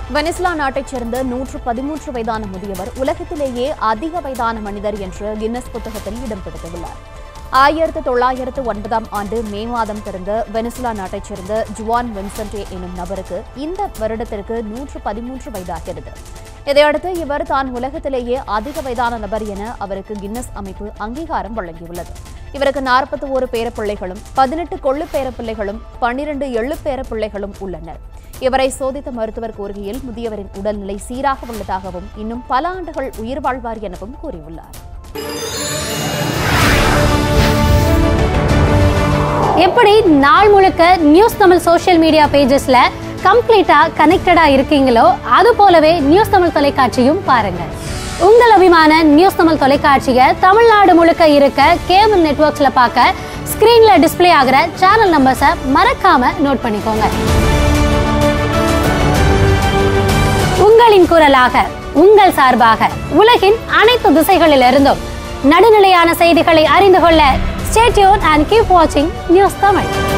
Venezuela நாட்டைச் சேர்ந்த நூற்று பதிமூன்று வயதான முதியவர் உலகத்திலேயே அதிக வயதான மனிதர் என்று கின்னஸ் புத்தகத்தில் இடம் பிடித்துள்ளார் ஆயிரத்து தொள்ளாயிரத்து ஒன்பதாம் ஆண்டு மே மாதம் பிறந்த வெனிசுலா நாட்டைச் சேர்ந்த ஜுவான் வின்சென்டே எனும் நபருக்கு இந்த வருடத்திற்கு நூற்று பதிமூன்று வயதாகிறது இதையடுத்து இவர் தான் உலகத்திலேயே அதிக வயதான நபர் என அவருக்கு கின்னஸ் அமைப்பு அங்கீகாரம் வழங்கியுள்ளது இவருக்கு நாற்பத்தி ஓரு பேரப்பிள்ளைகளும் பதினெட்டு கொள்ளு பேரப்பிள்ளைகளும் பன்னிரண்டு எள்ளு பேரப்பிள்ளைகளும் உள்ளனர் இவரை சோதித்த மருத்துவர் கூறுகையில் முதியவரின் உடல்நிலை சீராக உள்ளதாகவும் இன்னும் பல ஆண்டுகள் உயிர் வாழ்வார் எனவும் கூறியுள்ளார் எப்படி நாள் முழுக்க நியூஸ் தமிழ் சோஷியல் மீடியா பேஜஸ்ல கம்ப்ளீட்டா கனெக்டடா இருக்கீங்களோ அது போலவே நியூஸ் தமிழ் தொலைக்காட்சியும் பாருங்க உங்கள் அபிமான நியூஸ் தமிழ் தொலைக்காட்சியை தமிழ்நாடு முழுக்க இருக்க கேபிள் நெட்வொர்க்ஸ்ல பார்க்க ஸ்கிரீன்ல டிஸ்ப்ளே ஆகிற சேனல் நம்பர்ஸை மறக்காம நோட் பண்ணிக்கோங்க உங்களின் குரலாக உங்கள் சார்பாக உலகின் அனைத்து திசைகளிலிருந்தும் நடுநிலையான செய்திகளை அறிந்து கொள்ள ஸ்டேட்யூன் அண்ட் கீப் வாட்சிங் நியூஸ் தமிழ்